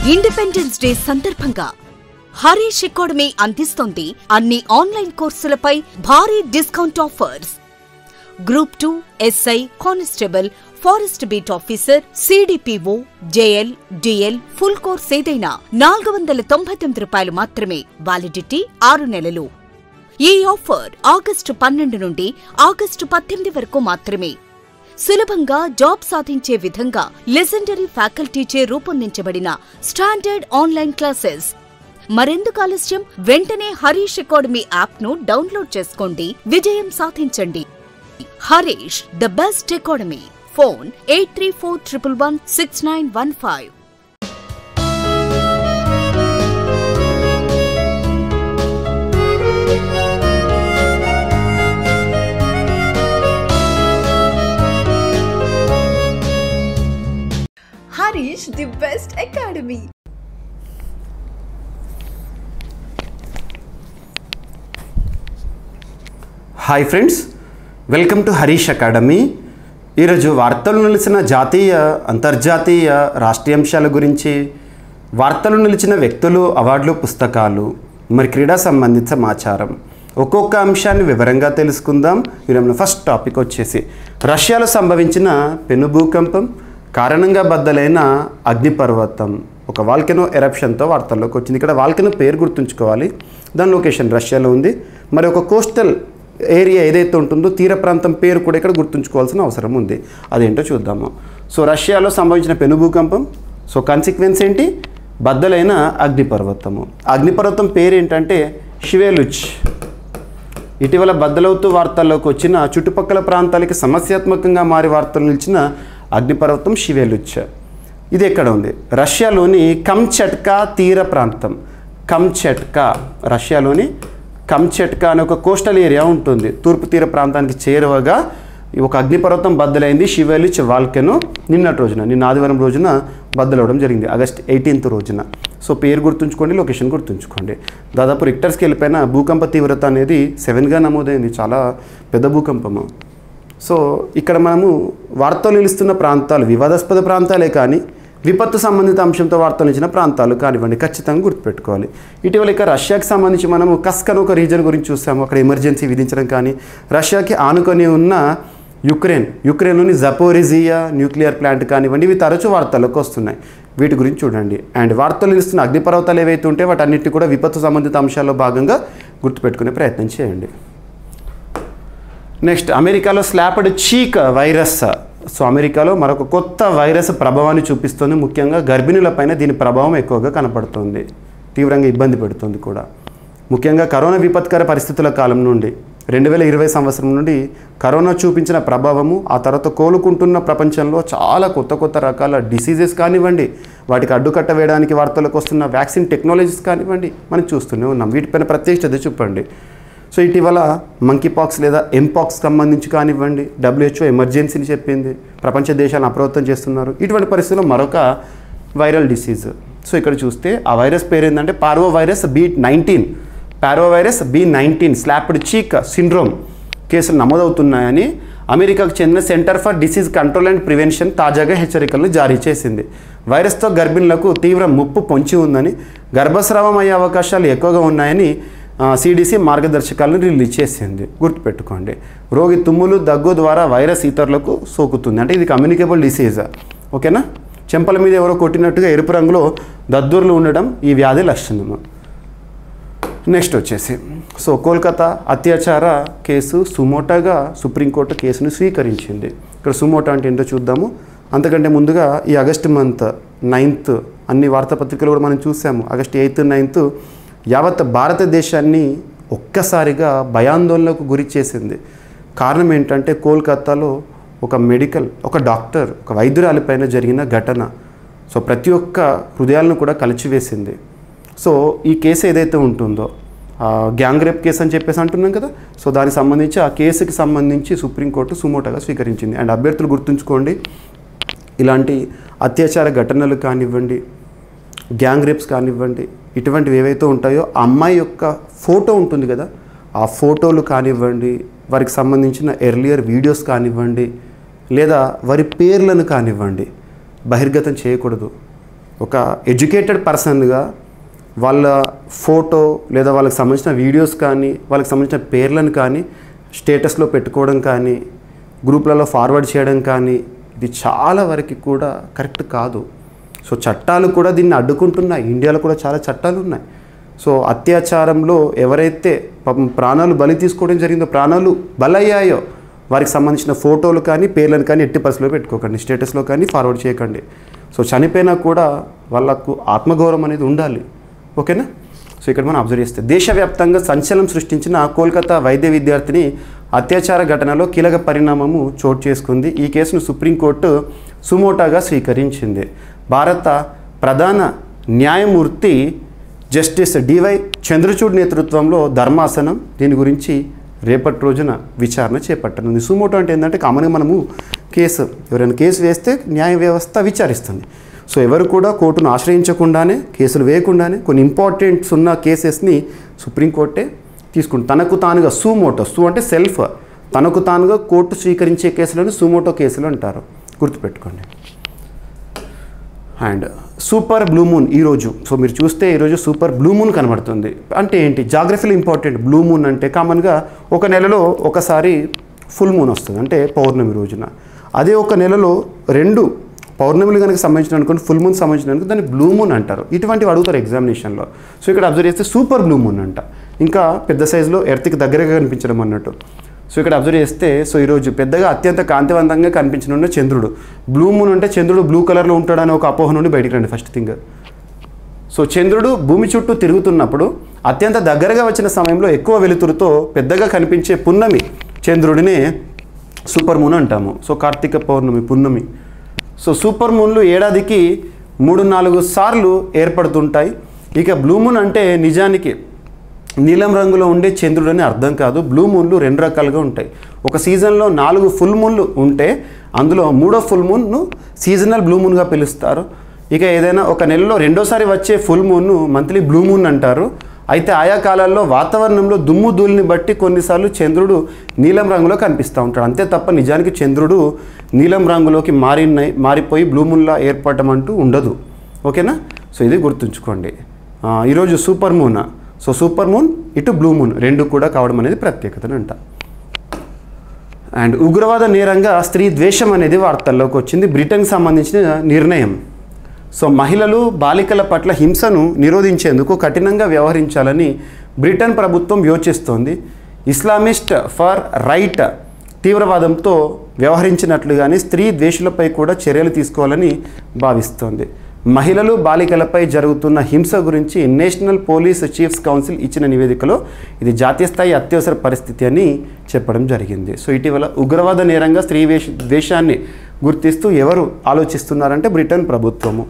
Independence day సందర్భంగా Harish academy అందిస్తోంది అన్ని ఆన్లైన్ కోర్సులపై భారీ discount offers group two SI constable forest beat officer CDPO JL DL full course ఏదైనా నాలుగు వందల తొంభై తొమ్మిది రూపాయలు మాత్రమే వాలిడిటీ ఆరు నెలలు ఈ ఆఫర్ ఆగస్టు పన్నెండు నుండి ఆగస్టు పద్దెనిమిది వరకు మాత్రమే సులభంగా జాబ్ సాధించే విధంగా లెజెండరీ ఫ్యాకల్టీచే రూపొందించబడిన స్టాండర్డ్ ఆన్లైన్ క్లాసెస్ మరెందుకు ఆలస్యం వెంటనే హరీష్ అకాడమీ యాప్ ను డౌన్లోడ్ చేసుకోండి విజయం సాధించండి Harish the best academy phone eight three four triple one six nine one five Harish, the best academy. Hi friends welcome to Harish academy ఈరోజు వార్తలు నిలిచిన జాతీయ అంతర్జాతీయ రాష్ట్రీయ అంశాల గురించి వార్తలు నిలిచిన వ్యక్తులు అవార్డులు పుస్తకాలు మరి క్రీడా సంబంధిత సమాచారం ఒక్కొక్క అంశాన్ని వివరంగా తెలుసుకుందాం ఈరోజు ఫస్ట్ టాపిక్ వచ్చేసి రష్యాలో సంభవించిన పెను భూకంపం కారణంగా బద్దలైన అగ్నిపర్వతం ఒక వాల్కెనో ఎరప్షన్తో వార్తల్లోకి వచ్చింది ఇక్కడ వాల్కెనో పేరు గుర్తుంచుకోవాలి దాని లొకేషన్ రష్యాలో ఉంది మరి ఒక కోస్టల్ ఏరియా ఏదైతే ఉంటుందో తీర ప్రాంతం పేరు కూడా ఇక్కడ గుర్తుంచుకోవాల్సిన అవసరం ఉంది అదేంటో చూద్దాము సో రష్యాలో సంభవించిన పెను భూకంపం సో కాన్సిక్వెన్స్ ఏంటి బద్దలైన అగ్నిపర్వతము అగ్నిపర్వతం పేరు ఏంటంటే షివేలుచ్ ఇటీవల బద్దలవుతూ వార్తల్లోకి వచ్చిన చుట్టుపక్కల ప్రాంతాలకి సమస్యాత్మకంగా మారి వార్తలు నిలిచిన అగ్నిపర్వతం షివేలుచ్ ఇది ఎక్కడ ఉంది రష్యాలోని కంచట్కా తీర ప్రాంతం కంచట్కా రష్యాలోని కంచట్కా అనే ఒక కోస్టల్ ఏరియా ఉంటుంది తూర్పు తీర ప్రాంతానికి చేరువగా ఈ ఒక అగ్నిపర్వతం బద్దలైంది షివేలిచ్ వాల్కెను నిన్నటి రోజున నిన్న ఆదివారం రోజున బద్దలవడం జరిగింది ఆగస్ట్ ఎయిటీన్త్ రోజున సో పేరు గుర్తుంచుకోండి లొకేషన్ గుర్తుంచుకోండి దాదాపు రిక్టర్ స్కేల్ పైన భూకంప తీవ్రత అనేది సెవెన్గా నమోదైంది చాలా పెద్ద భూకంపము సో ఇక్కడ మనము వార్తలు నిలుస్తున్న ప్రాంతాలు వివాదాస్పద ప్రాంతాలే కానీ విపత్తు సంబంధిత అంశంతో వార్తలు ఇచ్చిన ప్రాంతాలు కానివ్వండి ఖచ్చితంగా గుర్తుపెట్టుకోవాలి ఇటీవల ఇక రష్యాకి సంబంధించి మనము కస్క్ అని ఒక రీజన్ గురించి చూసాము అక్కడ ఎమర్జెన్సీ విధించడం కానీ రష్యాకి ఆనుకొని ఉన్న యుక్రెయిన్ యుక్రెయిన్లోని జపోరిజియా న్యూక్లియర్ ప్లాంట్ కానివ్వండి ఇవి తరచూ వార్తల్లోకి వస్తున్నాయి వీటి గురించి చూడండి అండ్ వార్తలు నిలుస్తున్న అగ్నిపర్వతాలు ఏవైతే ఉంటే వాటన్నిటి కూడా విపత్తు సంబంధిత అంశాల్లో భాగంగా గుర్తుపెట్టుకునే ప్రయత్నం చేయండి నెక్స్ట్ అమెరికాలో స్లాపడ్ చీక్ వైరస్ సో అమెరికాలో మరొక కొత్త వైరస్ ప్రభావాన్ని చూపిస్తుంది ముఖ్యంగా గర్భిణులపైన దీని ప్రభావం ఎక్కువగా కనపడుతుంది తీవ్రంగా ఇబ్బంది పెడుతుంది కూడా ముఖ్యంగా కరోనా విపత్కర పరిస్థితుల కాలం నుండి రెండు వేల ఇరవై సంవత్సరం నుండి కరోనా చూపించిన ప్రభావము ఆ తర్వాత కోలుకుంటున్న ప్రపంచంలో చాలా కొత్త కొత్త రకాల డిసీజెస్ కానివ్వండి వాటికి అడ్డుకట్ట వేయడానికి వార్తలకు వస్తున్న వ్యాక్సిన్ టెక్నాలజీస్ కానివ్వండి మనం చూస్తూనే ఉన్నాం వీటిపైన ప్రత్యేక చెప్పండి సో ఇటీవల మంకీ పాక్స్ లేదా ఎంపాక్స్ సంబంధించి కానివ్వండి డబ్ల్యూహెచ్ఓ ఎమర్జెన్సీని చెప్పింది ప్రపంచ దేశాలను అప్రమత్తం చేస్తున్నారు ఇటువంటి పరిస్థితుల్లో మరొక వైరల్ డిసీజ్ సో ఇక్కడ చూస్తే ఆ వైరస్ పేరు ఏంటంటే parvo virus B nineteen parvo virus B nineteen slapped cheek syndrome కేసులు నమోదవుతున్నాయని అమెరికాకు చెందిన centre for disease control and prevention తాజాగా హెచ్చరికలను జారీ చేసింది వైరస్తో గర్భిణులకు తీవ్ర ముప్పు పొంచి ఉందని గర్భస్రావం అయ్యే అవకాశాలు ఎక్కువగా ఉన్నాయని సిడిసి మార్గదర్శకాలను రిలీజ్ చేసింది గుర్తుపెట్టుకోండి రోగి తుమ్ములు దగ్గు ద్వారా వైరస్ ఇతరులకు సోకుతుంది అంటే ఇది కమ్యూనికేబుల్ డిసీజ్ ఓకేనా చెంపల మీద ఎవరో కొట్టినట్టుగా ఎరుపు రంగులో దద్దుర్లు ఉండడం ఈ వ్యాధి లక్షణము నెక్స్ట్ వచ్చేసి సో కోల్కతా అత్యాచార కేసు సుమోటాగా సుప్రీంకోర్టు కేసును స్వీకరించింది ఇక్కడ సుమోటా అంటే ఏంటో చూద్దాము అంతకంటే ముందుగా ఈ ఆగస్ట్ మంత్ నైన్త్ అన్ని వార్తాపత్రికలు కూడా మనం చూసాము ఆగస్ట్ ఎయిత్ నైన్త్ యావత్ భారతదేశాన్ని ఒక్కసారిగా భయాందోళనకు గురి చేసింది కారణం ఏంటంటే కోల్కతాలో ఒక మెడికల్ ఒక డాక్టర్ ఒక వైద్యురాలిపైన జరిగిన ఘటన సో ప్రతి ఒక్క హృదయాలను కూడా కలిచివేసింది సో ఈ కేసు ఏదైతే ఉంటుందో గ్యాంగ్ రేప్ కేసు అని చెప్పేసి అంటున్నాం కదా సో దానికి సంబంధించి ఆ కేసుకి సంబంధించి సుప్రీంకోర్టు సుమోటోగా స్వీకరించింది అండ్ అభ్యర్థులు గుర్తుంచుకోండి ఇలాంటి అత్యాచార ఘటనలు కానివ్వండి గ్యాంగ్ రేప్స్ కానివ్వండి ఇటువంటివి ఏవైతే ఉంటాయో ఆ అమ్మాయి యొక్క ఫోటో ఉంటుంది కదా ఆ ఫోటోలు కానివ్వండి వారికి సంబంధించిన ఎర్లియర్ వీడియోస్ కానివ్వండి లేదా వారి పేర్లను కానివ్వండి బహిర్గతం చేయకూడదు ఒక ఎడ్యుకేటెడ్ పర్సన్గా వాళ్ళ ఫోటో లేదా వాళ్ళకి సంబంధించిన వీడియోస్ కానీ వాళ్ళకి సంబంధించిన పేర్లను కానీ స్టేటస్లో పెట్టుకోవడం కానీ గ్రూప్లలో ఫార్వర్డ్ చేయడం కానీ ఇది చాలా వరకు కూడా కరెక్ట్ కాదు సో చట్టాలు కూడా దీన్ని అడ్డుకుంటున్నాయి ఇండియాలో కూడా చాలా చట్టాలు ఉన్నాయి సో అత్యాచారంలో ఎవరైతే పాపం ప్రాణాలు బలి తీసుకోవడం జరిగిందో ప్రాణాలు బలయ్యాయో వారికి సంబంధించిన ఫోటోలు కానీ పేర్లను కానీ ఎట్టి పరిస్థితిలో పెట్టుకోకండి స్టేటస్లో కానీ ఫార్వర్డ్ చేయకండి సో చనిపోయినా కూడా వాళ్ళకు ఆత్మగౌరవం అనేది ఉండాలి ఓకేనా సో ఇక్కడ మనం అబ్జర్వ్ చేస్తే దేశవ్యాప్తంగా సంచలనం సృష్టించిన కోల్కతా వైద్య విద్యార్థిని అత్యాచార ఘటనలో కీలక పరిణామము చోటు చేసుకుంది ఈ కేసును సుప్రీంకోర్టు సుమోటాగా స్వీకరించింది భారత ప్రధాన న్యాయమూర్తి జస్టిస్ డివై చంద్రచూడ్ నేతృత్వంలో ధర్మాసనం దీని గురించి రేపటి రోజున విచారణ చేపట్టనుంది సుమోటో అంటే ఏంటంటే కామన్గా మనము కేసు ఎవరైనా కేసు వేస్తే న్యాయ వ్యవస్థ విచారిస్తుంది సో ఎవరు కూడా కోర్టును ఆశ్రయించకుండానే కేసులు వేయకుండానే కొన్ని ఇంపార్టెంట్స్ ఉన్న కేసెస్ని సుప్రీంకోర్టే తీసుకుంటుంది తనకు తానుగా సుమోటో సు అంటే సెల్ఫ్ తనకు తానుగా కోర్టు స్వీకరించే కేసులను సుమోటో కేసులు అంటారు గుర్తుపెట్టుకోండి అండ్ సూపర్ బ్లూ మూన్ ఈరోజు సో మీరు చూస్తే ఈరోజు సూపర్ బ్లూ మూన్ కనబడుతుంది అంటే ఏంటి జాగ్రఫీలో ఇంపార్టెంట్ బ్లూ మూన్ అంటే కామన్గా ఒక నెలలో ఒకసారి ఫుల్ మూన్ వస్తుంది అంటే పౌర్ణమి రోజున అదే ఒక నెలలో రెండు పౌర్ణమిలు కనుక సంబంధించిన అనుకోండి ఫుల్ మూన్ సంబంధించిన అనుకో దాన్ని బ్లూ మూన్ అంటారు ఇటువంటివి అడుగుతారు ఎగ్జామినేషన్లో సో ఇక్కడ అబ్జర్వ్ చేస్తే సూపర్ బ్లూ మూన్ అంట ఇంకా పెద్ద సైజులో ఎర్త్కి దగ్గరగా కనిపించడం అన్నట్టు సో ఇక్కడ అబ్జర్వ్ చేస్తే సో ఈరోజు పెద్దగా అత్యంత కాంతివంతంగా కనిపించనున్న చంద్రుడు బ్లూ మూన్ అంటే చంద్రుడు బ్లూ కలర్లో ఉంటాడని ఒక అపోహ నుండి బయటికి రండి ఫస్ట్ థింగ్ సో చంద్రుడు భూమి చుట్టూ తిరుగుతున్నప్పుడు అత్యంత దగ్గరగా వచ్చిన సమయంలో ఎక్కువ వెలుతురుతో పెద్దగా కనిపించే పున్నమి చంద్రుడినే సూపర్ మూన్ అంటాము సో కార్తీక పౌర్ణమి పున్నమి సో సూపర్ మూన్లు ఏడాదికి మూడు నాలుగు సార్లు ఏర్పడుతుంటాయి ఇక బ్లూ మూన్ అంటే నిజానికి నీలం రంగులో ఉండే చంద్రుడు అని అర్థం కాదు బ్లూ మూన్లు రెండు రకాలుగా ఉంటాయి ఒక సీజన్లో నాలుగు ఫుల్ మూన్లు ఉంటే అందులో మూడో ఫుల్ మూన్ను సీజనల్ బ్లూ మూన్గా పిలుస్తారు ఇక ఏదైనా ఒక నెలలో రెండోసారి వచ్చే ఫుల్ మూన్ను మంత్లీ బ్లూ మూన్ అంటారు అయితే ఆయా కాలాల్లో వాతావరణంలో దుమ్ము ధూళిని బట్టి కొన్నిసార్లు చంద్రుడు నీలం రంగులో కనిపిస్తూ ఉంటాడు అంతే తప్ప నిజానికి చంద్రుడు నీలం రంగులోకి మారి మారిపోయి బ్లూ మూన్లా ఏర్పడటం అంటూ ఉండదు ఓకేనా సో ఇది గుర్తుంచుకోండి ఆ, ఈరోజు super moon so super moon ఇటు బ్లూ మూన్ రెండు కూడా కావడం అనేది ప్రత్యేకతను అంట అండ్ ఉగ్రవాద నేరంగా స్త్రీ ద్వేషం అనేది వార్తల్లోకి వచ్చింది బ్రిటన్కి సంబంధించిన నిర్ణయం సో మహిళలు బాలికల పట్ల హింసను నిరోధించేందుకు కఠినంగా వ్యవహరించాలని బ్రిటన్ ప్రభుత్వం యోచిస్తోంది ఇస్లామిస్ట్ ఫర్ రైట్ తీవ్రవాదంతో వ్యవహరించినట్లుగానే స్త్రీ ద్వేషులపై కూడా చర్యలు తీసుకోవాలని భావిస్తోంది మహిళలు బాలికలపై జరుగుతున్న హింస గురించి నేషనల్ పోలీస్ చీఫ్స్ కౌన్సిల్ ఇచ్చిన నివేదికలో ఇది జాతీయ స్థాయి అత్యవసర పరిస్థితి అని చెప్పడం జరిగింది సో ఇటీవల ఉగ్రవాద నేరంగా స్త్రీ వేష ద్వేషాన్ని గుర్తిస్తూ ఎవరు ఆలోచిస్తున్నారంటే బ్రిటన్ ప్రభుత్వము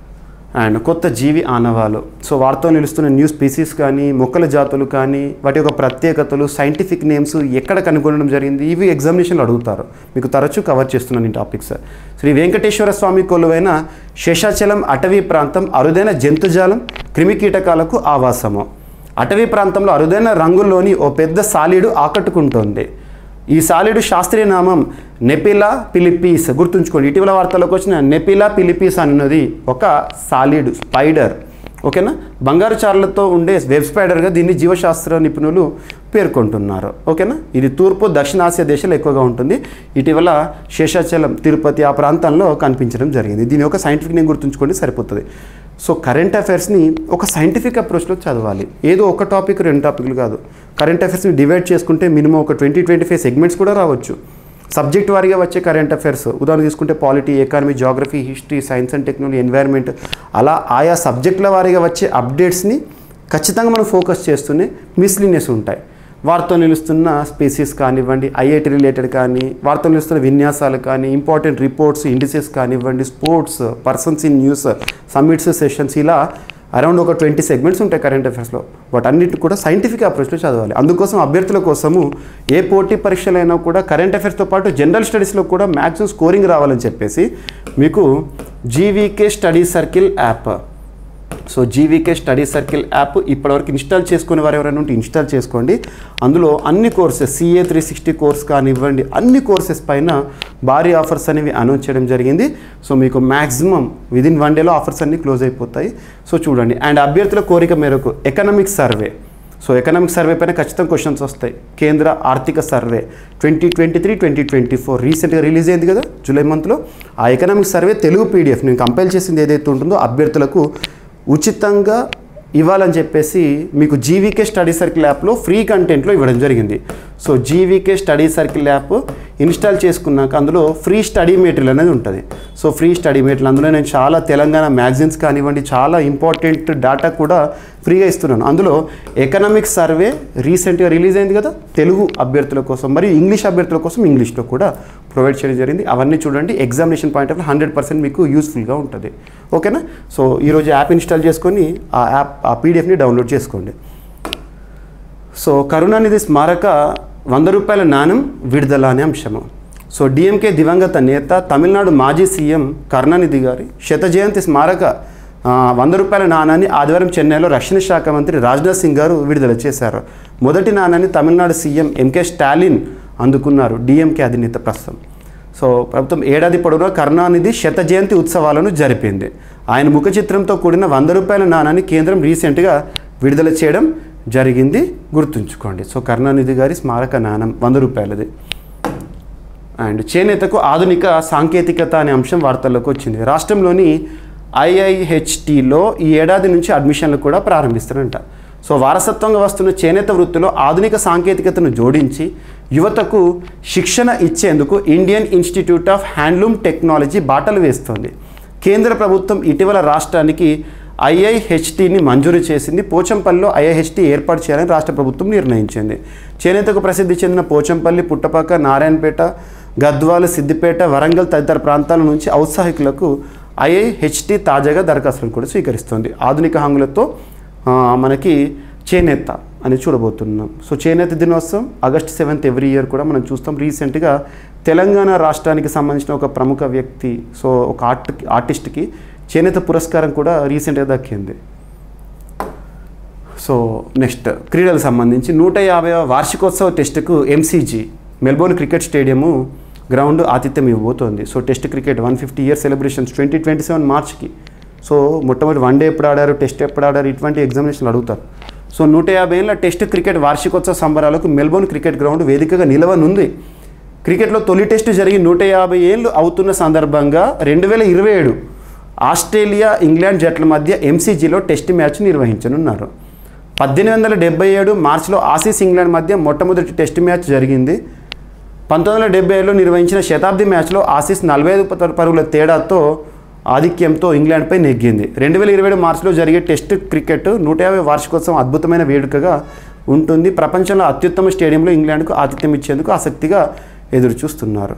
అండ్ కొత్త జీవి ఆనవాలు సో వారితో నిలుస్తున్న న్యూ స్పీసీస్ కానీ మొక్కల జాతులు కానీ వాటి యొక్క ప్రత్యేకతలు సైంటిఫిక్ నేమ్స్ ఎక్కడ కనుగొనడం జరిగింది ఇవి ఎగ్జామినేషన్లో అడుగుతారు మీకు తరచూ కవర్ చేస్తున్నాను ఈ టాపిక్స్ శ్రీ వెంకటేశ్వర స్వామి కొలువైన శేషాచలం అటవీ ప్రాంతం అరుదైన జంతుజాలం క్రిమికీటకాలకు ఆవాసము అటవీ ప్రాంతంలో అరుదైన రంగుల్లోని ఓ పెద్ద సాలీడు ఆకట్టుకుంటోంది ఈ సాలీడు శాస్త్రీయ నామం నెపిలా పిలిపీస్ గుర్తుంచుకోండి ఇటీవల వార్తలకు వచ్చిన నెపిలా పిలిపీస్ అన్నది ఒక సాలిడ్ స్పైడర్ ఓకేనా బంగారు చార్లతో ఉండే వెబ్ స్పైడర్గా దీన్ని జీవశాస్త్ర నిపుణులు పేర్కొంటున్నారు ఓకేనా ఇది తూర్పు దక్షిణాసియా దేశాలు ఎక్కువగా ఉంటుంది ఇటీవల శేషాచలం తిరుపతి ఆ ప్రాంతంలో కనిపించడం జరిగింది దీని యొక్క సైంటిఫిక్ నేమ్ గుర్తుంచుకోండి సరిపోతుంది సో కరెంట్ అఫైర్స్ని ఒక సైంటిఫిక్ అప్రోచ్లో చదవాలి ఏదో ఒక టాపిక్ రెండు టాపిక్లు కాదు కరెంట్ అఫైర్స్ని డివైడ్ చేసుకుంటే మినిమం ఒక ట్వంటీ ట్వంటీ ఫైవ్ సెగ్మెంట్స్ కూడా రావచ్చు సబ్జెక్ట్ వారీగా వచ్చే కరెంట్ అఫైర్స్ ఉదాహరణ తీసుకుంటే polity economy geography history science and technology environment అలా ఆయా సబ్జెక్టుల వారీగా వచ్చే అప్డేట్స్ని ఖచ్చితంగా మనం ఫోకస్ చేస్తూనే మిస్లీనియస్ ఉంటాయి వారితో నిలుస్తున్న స్పీసీస్ కానివ్వండి ఐఐటి రిలేటెడ్ కానీ వారితో నిలుస్తున్న విన్యాసాలు కానీ ఇంపార్టెంట్ రిపోర్ట్స్ ఇండిసెస్ కానివ్వండి sports persons in news summits sessions ఇలా అరౌండ్ ఒక ట్వంటీ సెగ్మెంట్స్ ఉంటాయి కరెంట్ అఫైర్స్లో వాటన్నిటి కూడా సైంటిఫిక్ అప్రోచ్లో చదవాలి అందుకోసం అభ్యర్థుల కోసము ఏ పోటీ పరీక్షలైనా కూడా కరెంట్ అఫైర్స్తో పాటు జనరల్ స్టడీస్లో కూడా మ్యాక్సిమం స్కోరింగ్ రావాలని చెప్పేసి మీకు GVK study circle app so GVK study circle app ఇప్పటివరకు ఇన్స్టాల్ చేసుకునే వారు ఎవరైనా ఉంటే ఇన్స్టాల్ చేసుకోండి అందులో అన్ని courses CA three sixty course కానివ్వండి అన్ని కోర్సెస్ పైన భారీ ఆఫర్స్ అనేవి అనౌన్స్ చేయడం జరిగింది సో మీకు మ్యాక్సిమం విదిన్ వన్ డేలో ఆఫర్స్ అన్నీ క్లోజ్ అయిపోతాయి సో చూడండి అండ్ అభ్యర్థుల కోరిక మేరకు economic survey so economic survey పైన ఖచ్చితంగా క్వశ్చన్స్ వస్తాయి కేంద్ర ఆర్థిక survey twenty twenty three twenty twenty four రీసెంట్గా రిలీజ్ అయింది కదా జూలై మంత్లో ఆ ఎకనామిక్ సర్వే తెలుగు పీడిఎఫ్ నేను కంపైల్ చేసింది ఏదైతే ఉంటుందో అభ్యర్థులకు ఉచితంగా ఇవ్వాలని చెప్పేసి మీకు జీవీకే స్టడీ సర్కిల్ యాప్లో ఫ్రీ కంటెంట్లో ఇవ్వడం జరిగింది so GVK study circle app install చేసుకున్నాక అందులో ఫ్రీ స్టడీ మెటీరియల్ అనేది ఉంటుంది సో ఫ్రీ స్టడీ మెటీరియల్ అందులో నేను చాలా తెలంగాణ మ్యాగజైన్స్ కానివ్వండి చాలా ఇంపార్టెంట్ డేటా కూడా ఫ్రీగా ఇస్తున్నాను అందులో ఎకనామిక్ సర్వే రీసెంట్గా రిలీజ్ అయింది కదా తెలుగు అభ్యర్థుల కోసం మరియు ఇంగ్లీష్ అభ్యర్థుల కోసం ఇంగ్లీష్లో కూడా ప్రొవైడ్ చేయడం జరిగింది అవన్నీ చూడండి examination point of hundred percent మీకు యూస్ఫుల్గా ఉంటుంది ఓకేనా సో ఈరోజు యాప్ ఇన్స్టాల్ చేసుకొని ఆ యాప్ ఆ పీడిఎఫ్ని డౌన్లోడ్ చేసుకోండి సో కరుణానిధి స్మారక వంద రూపాయల నాణ్యం విడుదల అనే అంశము సో డిఎంకే దివంగత నేత తమిళనాడు మాజీ సీఎం కరుణానిధి గారి శత జయంతి స్మారక ఆ, వంద రూపాయల నాణాన్ని ఆదివారం చెన్నైలో రక్షణ శాఖ మంత్రి రాజ్నాథ్ సింగ్ గారు విడుదల చేశారు మొదటి నాణాన్ని తమిళనాడు సీఎం ఎంకే స్టాలిన్ అందుకున్నారు డిఎంకే అధినేత ప్రస్తుతం సో ప్రభుత్వం ఏడాది పొడవునా కరుణానిధి శత జయంతి ఉత్సవాలను జరిపింది ఆయన ముఖ చిత్రంతో కూడిన వంద రూపాయల నాణాన్ని కేంద్రం రీసెంట్గా విడుదల చేయడం జరిగింది గుర్తుంచుకోండి సో కరుణానిధి గారి స్మారక నాణం వంద రూపాయలది అండ్ చేనేతకు ఆధునిక సాంకేతికత అనే అంశం వార్తల్లోకి వచ్చింది రాష్ట్రంలోని ఐఐహెచ్టిలో ఈ ఏడాది నుంచి అడ్మిషన్లు కూడా ప్రారంభిస్తారంట సో వారసత్వంగా వస్తున్న చేనేత వృత్తిలో ఆధునిక సాంకేతికతను జోడించి యువతకు శిక్షణ ఇచ్చేందుకు Indian Institute of Handloom Technology బాటలు వేస్తోంది కేంద్ర ప్రభుత్వం ఇటీవల రాష్ట్రానికి ఐఐహెచ్టిని మంజూరు చేసింది పోచంపల్లిలో ఐఐహెచ్టి ఏర్పాటు చేయాలని రాష్ట్ర ప్రభుత్వం నిర్ణయించింది చేనేతకు ప్రసిద్ధి చెందిన పోచంపల్లి పుట్టపక్క నారాయణపేట గద్వాల సిద్దిపేట వరంగల్ తదితర ప్రాంతాల నుంచి ఔత్సాహికులకు ఐఐహెచ్టి తాజాగా దరఖాస్తులను కూడా స్వీకరిస్తుంది ఆధునిక హంగులతో ఆ, మనకి చేనేత అని చూడబోతున్నాం సో చేనేత దినోత్సవం ఆగస్ట్ సెవెంత్ ఎవ్రీ ఇయర్ కూడా మనం చూస్తాం రీసెంట్గా తెలంగాణ రాష్ట్రానికి సంబంధించిన ఒక ప్రముఖ వ్యక్తి సో ఒక ఆర్ట్ ఆర్టిస్ట్కి చేనేత పురస్కారం కూడా రీసెంట్గా దక్కింది సో నెక్స్ట్ క్రీడలకు సంబంధించి నూట యాభై వార్షికోత్సవ టెస్టుకు MCG Melbourne cricket stadium ground ఆతిథ్యం ఇవ్వబోతోంది so test cricket one fifty year celebrations twenty twenty seven మార్చ్కి సో మొట్టమొదటి వన్ డే ఎప్పుడు ఆడారు టెస్ట్ ఎప్పుడు ఆడారు ఇటువంటి ఎగ్జామినేషన్లు అడుగుతారు సో నూట యాభై ఏళ్ళ టెస్ట్ క్రికెట్ వార్షికోత్సవ సంబరాలకు మెల్బోర్న్ క్రికెట్ గ్రౌండ్ వేదికగా నిలవనుంది క్రికెట్లో తొలి టెస్టు జరిగి నూట యాభై ఏళ్ళు అవుతున్న సందర్భంగా రెండు వేల ఇరవై ఏడు ఆస్ట్రేలియా ఇంగ్లాండ్ జట్ల మధ్య ఎంసీజీలో టెస్ట్ మ్యాచ్ నిర్వహించనున్నారు పద్దెనిమిది వందల డెబ్బై ఏడు మార్చిలో ఆసీస్ ఇంగ్లాండ్ మధ్య మొట్టమొదటి టెస్ట్ మ్యాచ్ జరిగింది పంతొమ్మిది వందల డెబ్బై ఏడులో నిర్వహించిన శతాబ్ది మ్యాచ్లో ఆసీస్ నలభై ఐదు ప- పరుగుల తేడాతో ఆధిక్యంతో ఇంగ్లాండ్పై నెగ్గింది రెండు వేల ఇరవై ఏడు మార్చిలో జరిగే టెస్ట్ క్రికెట్ నూట యాభై వార్షికోత్సవం అద్భుతమైన వేడుకగా ఉంటుంది ప్రపంచంలో అత్యుత్తమ స్టేడియంలో ఇంగ్లాండ్కు ఆతిథ్యం ఇచ్చేందుకు ఆసక్తిగా ఎదురు చూస్తున్నారు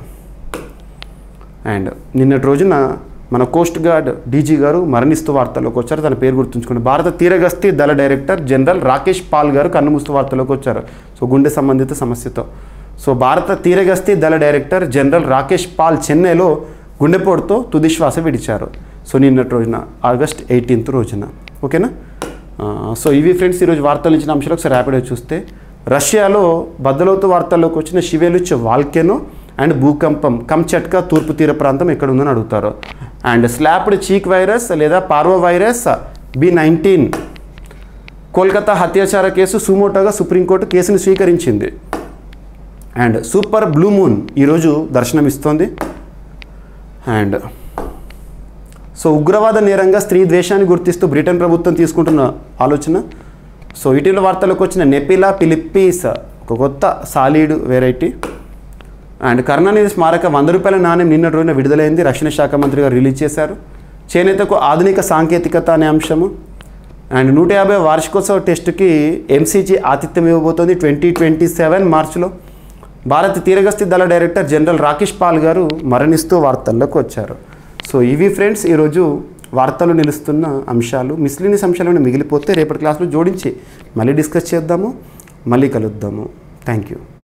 అండ్ నిన్నటి రోజున మన కోస్ట్ గార్డ్ డీజీ గారు మరణిస్తూ వార్తల్లోకి వచ్చారు తన పేరు గుర్తుంచుకోండి భారత తీరగస్తీ దళ డైరెక్టర్ జనరల్ రాకేష్ పాల్ గారు కన్నుమూస్తూ వార్తల్లోకి వచ్చారు సో గుండె సంబంధిత సమస్యతో సో భారత తీరగస్తీ దళ డైరెక్టర్ జనరల్ రాకేష్ పాల్ చెన్నైలో గుండెపోటుతో తుది శ్వాస విడిచారు సో నిన్నటి రోజున ఆగస్ట్ ఎయిటీన్త్ రోజున ఓకేనా ఆ, సో ఇవి ఫ్రెండ్స్ ఈరోజు వార్తలు ఇచ్చిన అంశాలు ఒకసారి ర్యాపిడ్గా చూస్తే రష్యాలో బద్దలవుతూ వార్తల్లోకి వచ్చిన షివేలుచ్ వాల్కెనో అండ్ భూకంపం కంచట్కా తూర్పు తీర ప్రాంతం ఎక్కడ ఉందని అడుగుతారు అండ్ స్లాప్డ్ చీక్ వైరస్ లేదా parvo virus B nineteen Kolkata హత్యాచార కేసు సుమోటోగా సుప్రీంకోర్టు కేసును స్వీకరించింది అండ్ సూపర్ బ్లూ మూన్ ఈరోజు దర్శనమిస్తోంది అండ్ సో ఉగ్రవాద నేరంగా స్త్రీ ద్వేషాన్ని గుర్తిస్తూ బ్రిటన్ ప్రభుత్వం తీసుకుంటున్న ఆలోచన సో ఇటీవల వార్తలకు వచ్చిన నెపిలా పిలిప్పీస్ ఒక కొత్త సాలీడ్ వెరైటీ అండ్ కరుణానిధి స్మారక వంద రూపాయల నాణ్యం నిన్నటి రోజున విడుదలైంది రక్షణ శాఖ మంత్రి గారు రిలీజ్ చేశారు చేనేతకు ఆధునిక సాంకేతికత అనే అంశము అండ్ నూట యాభై వార్షికోత్సవ టెస్టుకి ఎంసీజీ ఆతిథ్యం ఇవ్వబోతోంది ట్వంటీ ట్వంటీ సెవెన్ మార్చిలో భారత తీరగస్తీ దళ డైరెక్టర్ జనరల్ రాకేష్ పాల్ గారు మరణిస్తూ వార్తల్లోకి వచ్చారు సో ఇవి ఫ్రెండ్స్ ఈరోజు వార్తలు నిలుస్తున్న అంశాలు మిస్లీనియస్ అంశాలు ఏమైనా మిగిలిపోతే రేపటి క్లాస్లో జోడించి మళ్ళీ డిస్కస్ చేద్దాము మళ్ళీ కలుద్దాము థ్యాంక్ యూ